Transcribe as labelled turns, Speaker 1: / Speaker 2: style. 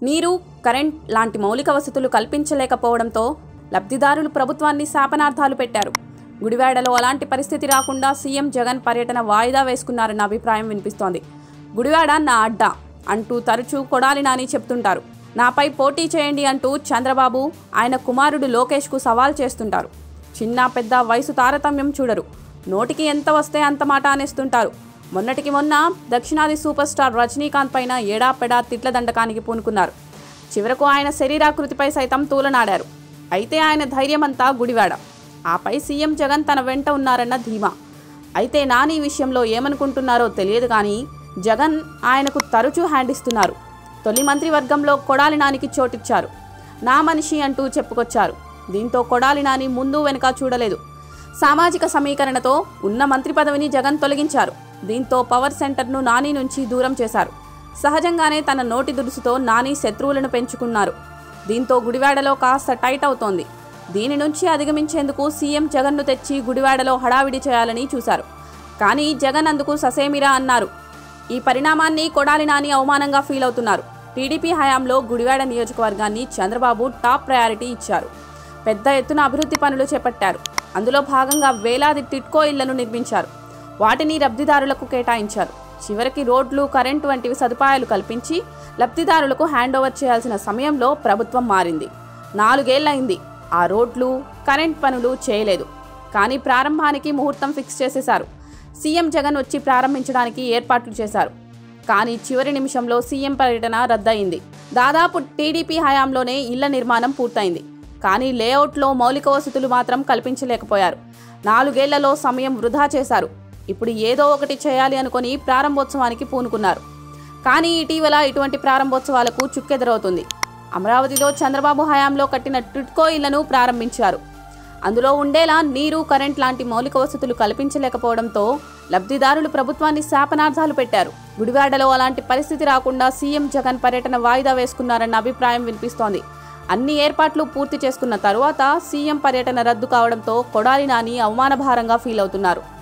Speaker 1: నీరు కరెంట్ లాంటి మౌలిక వసతులు కల్పించలేకపోవడంతో లబ్ధిదారులు ప్రభుత్వాన్ని శాపనార్థాలు పెట్టారు గుడివాడలో అలాంటి పరిస్థితి రాకుండా సీఎం జగన్ పర్యటన వాయిదా వేసుకున్నారన్న అభిప్రాయం వినిపిస్తోంది గుడివాడ నా అడ్డా అంటూ తరచూ కొడాలి నాని చెప్తుంటారు నాపై పోటీ చేయండి అంటూ చంద్రబాబు ఆయన కుమారుడు లోకేష్కు సవాల్ చేస్తుంటారు చిన్న పెద్ద వయసు తారతమ్యం చూడరు నోటికి ఎంత వస్తే అంత మాట అనేస్తుంటారు మొన్నటికి మొన్న దక్షిణాది సూపర్ స్టార్ రజనీకాంత్ పైన ఏడా పెడా తిట్ల దండకానికి పూనుకున్నారు చివరకు ఆయన శరీరాకృతిపై సైతం తూలనాడారు అయితే ఆయన ధైర్యమంతా గుడివాడ ఆపై సీఎం జగన్ తన వెంట ఉన్నారన్న ధీమా అయితే నాని ఈ విషయంలో ఏమనుకుంటున్నారో తెలియదు కానీ జగన్ ఆయనకు తరచూ హ్యాండ్ ఇస్తున్నారు తొలి మంత్రివర్గంలో కొడాలి నానికి చోటిచ్చారు నా మనిషి అంటూ చెప్పుకొచ్చారు దీంతో కొడాలి నాని ముందు వెనుక చూడలేదు సామాజిక సమీకరణతో ఉన్న మంత్రి పదవిని జగన్ తొలగించారు దీంతో పవర్ సెంటర్ను నాని నుంచి దూరం చేశారు సహజంగానే తన నోటి దురుసుతో నాని శత్రువులను పెంచుకున్నారు దీంతో గుడివాడలో కాస్త టైట్ అవుతోంది దీని నుంచి అధిగమించేందుకు సీఎం జగన్ను తెచ్చి గుడివాడలో హడావిడి చేయాలని చూశారు కానీ జగన్ అందుకు ససేమిరా అన్నారు ఈ పరిణామాన్ని కొడాలి నాని అవమానంగా ఫీల్ అవుతున్నారు టీడీపీ హయాంలో గుడివాడ నియోజకవర్గాన్ని చంద్రబాబు టాప్ ప్రయారిటీ ఇచ్చారు పెద్ద ఎత్తున అభివృద్ధి పనులు చేపట్టారు అందులో భాగంగా వేలాది టిట్కో ఇళ్లను నిర్మించారు వాటిని లబ్ధిదారులకు కేటాయించారు చివరికి రోడ్లు కరెంటు వంటివి సదుపాయాలు కల్పించి లబ్ధిదారులకు హ్యాండ్ ఓవర్ చేయాల్సిన సమయంలో ప్రభుత్వం మారింది నాలుగేళ్లయింది ఆ రోడ్లు కరెంట్ పనులు చేయలేదు కానీ ప్రారంభానికి ముహూర్తం ఫిక్స్ చేసేశారు సీఎం జగన్ వచ్చి ప్రారంభించడానికి ఏర్పాట్లు చేశారు కానీ చివరి నిమిషంలో సీఎం పర్యటన రద్దయింది దాదాపు టీడీపీ హయాంలోనే ఇళ్ల నిర్మాణం పూర్తయింది కానీ లేఅవుట్లో మౌలిక వసతులు మాత్రం కల్పించలేకపోయారు నాలుగేళ్లలో సమయం వృధా చేశారు ఇప్పుడు ఏదో ఒకటి చేయాలి అనుకొని ప్రారంభోత్సవానికి పూనుకున్నారు కానీ ఇటీవల ఇటువంటి ప్రారంభోత్సవాలకు చుక్కెదురవుతుంది అమరావతిలో చంద్రబాబు హయాంలో కట్టిన టిట్కో ఇళ్లను ప్రారంభించారు అందులో ఉండేలా నీరు కరెంట్ లాంటి మౌలిక వసతులు కల్పించలేకపోవడంతో లబ్ధిదారులు ప్రభుత్వాన్ని శాపనార్థాలు పెట్టారు గుడివాడలో అలాంటి పరిస్థితి రాకుండా సీఎం జగన్ పర్యటన వాయిదా వేసుకున్నారన్న అభిప్రాయం వినిపిస్తోంది అన్ని ఏర్పాట్లు పూర్తి చేసుకున్న తరువాత సీఎం పర్యటన రద్దు కావడంతో కొడాలి నాని అవమానభారంగా ఫీల్ అవుతున్నారు